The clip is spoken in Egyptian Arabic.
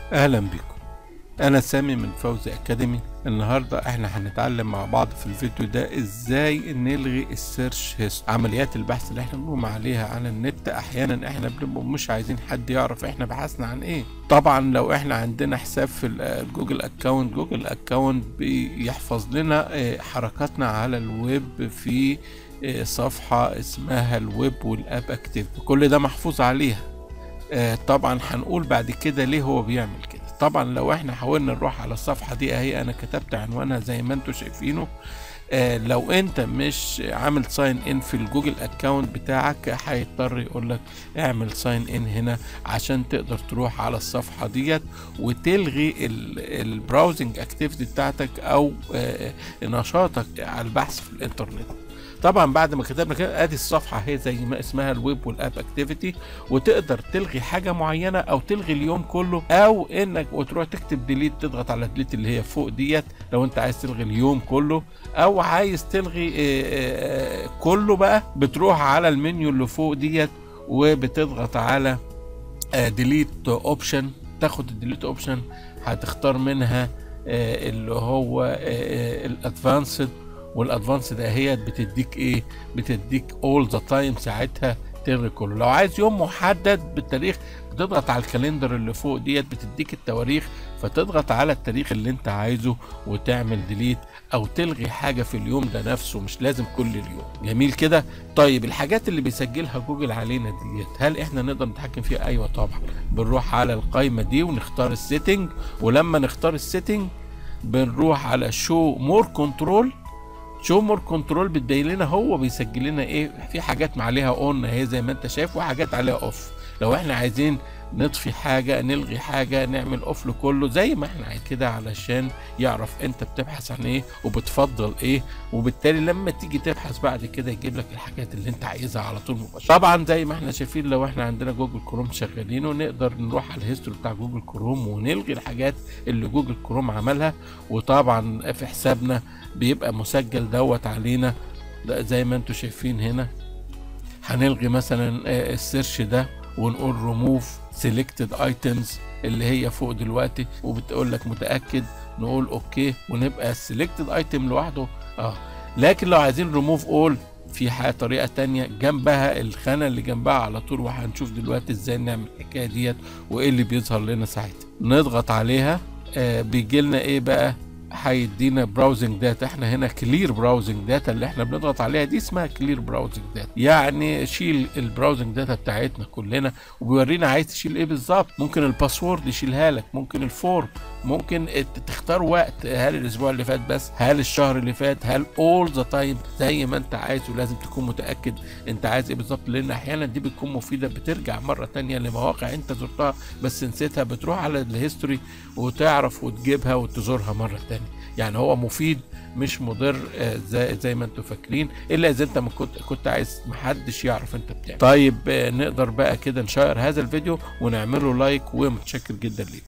اهلا بكم انا سامي من فوزي اكاديمي النهارده احنا هنتعلم مع بعض في الفيديو ده ازاي نلغي السيرش هيست عمليات البحث اللي احنا بنقوم عليها على النت احيانا احنا بنبقى مش عايزين حد يعرف احنا بحثنا عن ايه طبعا لو احنا عندنا حساب في الجوجل اكونت جوجل اكونت بيحفظ لنا اه، حركاتنا على الويب في اه، صفحة اسمها الويب والاب اكتيف كل ده محفوظ عليها آه، طبعا هنقول بعد كده ليه هو بيعمل كده طبعا لو احنا حاولنا نروح على الصفحة دي اهي انا كتبت عنوانها زي ما انتم شايفينه آه لو انت مش عامل ساين ان في الجوجل اكونت بتاعك هيضطر يقول لك اعمل ساين ان هنا عشان تقدر تروح على الصفحة ديت وتلغي البراوزنج اكتيفيتي بتاعتك او آه نشاطك على البحث في الانترنت طبعا بعد ما كتبنا كده ادي الصفحه هي زي ما اسمها الويب والاب اكتيفيتي وتقدر تلغي حاجه معينه او تلغي اليوم كله او انك وتروح تكتب ديليت تضغط على ديليت اللي هي فوق ديت لو انت عايز تلغي اليوم كله او عايز تلغي آه، آه، كله بقى بتروح على المنيو اللي فوق ديت وبتضغط على ديليت اوبشن تاخد الديليت اوبشن هتختار منها آه، اللي هو الادفانسد والادفانسد اهيت بتديك ايه بتديك اول ذا تايم ساعتها تلغي كله لو عايز يوم محدد بالتاريخ بتضغط على الكالندر اللي فوق ديت بتديك التواريخ فتضغط على التاريخ اللي انت عايزه وتعمل ديليت او تلغي حاجه في اليوم ده نفسه مش لازم كل اليوم جميل كده طيب الحاجات اللي بيسجلها جوجل علينا ديت هل احنا نقدر نتحكم فيها ايوه طبعا بنروح على القائمه دي ونختار السيتنج ولما نختار السيتنج بنروح على شو مور كنترول شو مور كنترول بتبين لنا هو بيسجل لنا ايه في حاجات عليها اون اهي زي ما انت شايف وحاجات عليها اوف لو احنا عايزين نطفي حاجة نلغي حاجة نعمل اوف لكله زي ما احنا عايز كده علشان يعرف انت بتبحث عن ايه وبتفضل ايه وبالتالي لما تيجي تبحث بعد كده يجيب لك الحاجات اللي انت عايزها على طول مباشرة طبعا زي ما احنا شايفين لو احنا عندنا جوجل كروم شغالينه نقدر نروح على الهيستوري بتاع جوجل كروم ونلغي الحاجات اللي جوجل كروم عملها وطبعا في حسابنا بيبقى مسجل دوت علينا ده زي ما انتم شايفين هنا هنلغي مثلا آه، السيرش ده ونقول ريموف سيلكتد ايتمز اللي هي فوق دلوقتي وبتقول لك متاكد نقول اوكي ونبقى السيلكتد ايتم لوحده اه لكن لو عايزين ريموف اول في حاجه طريقه تانية جنبها الخانه اللي جنبها على طول وهنشوف دلوقتي ازاي نعمل الحكايه ديت وايه اللي بيظهر لنا ساعتها نضغط عليها آه بيجي لنا ايه بقى هيدينا براوزنج داتا احنا هنا كلير براوزنج داتا اللي احنا بنضغط عليها دي اسمها كلير براوزنج داتا يعني شيل البراوزنج داتا بتاعتنا كلنا وبيورينا عايز تشيل ايه بالظبط ممكن الباسورد يشيلها لك ممكن الفورم ممكن ات- تختار وقت هل الاسبوع اللي فات بس هل الشهر اللي فات هل اول ذا تايم زي ما انت عايز ولازم تكون متاكد انت عايز ايه بالظبط لان احيانا دي بتكون مفيده بترجع مره تانية لمواقع انت زرتها بس نسيتها بتروح على الهيستوري وتعرف وتجيبها وتزورها مره تانية يعني هو مفيد مش مضر آه، زي, زي ما انتم فاكرين الا اذا انت ما كنت كنت عايز محدش يعرف انت بتعمل طيب آه، نقدر بقى كده نشير هذا الفيديو ونعمله لايك ومتشكر جدا ليك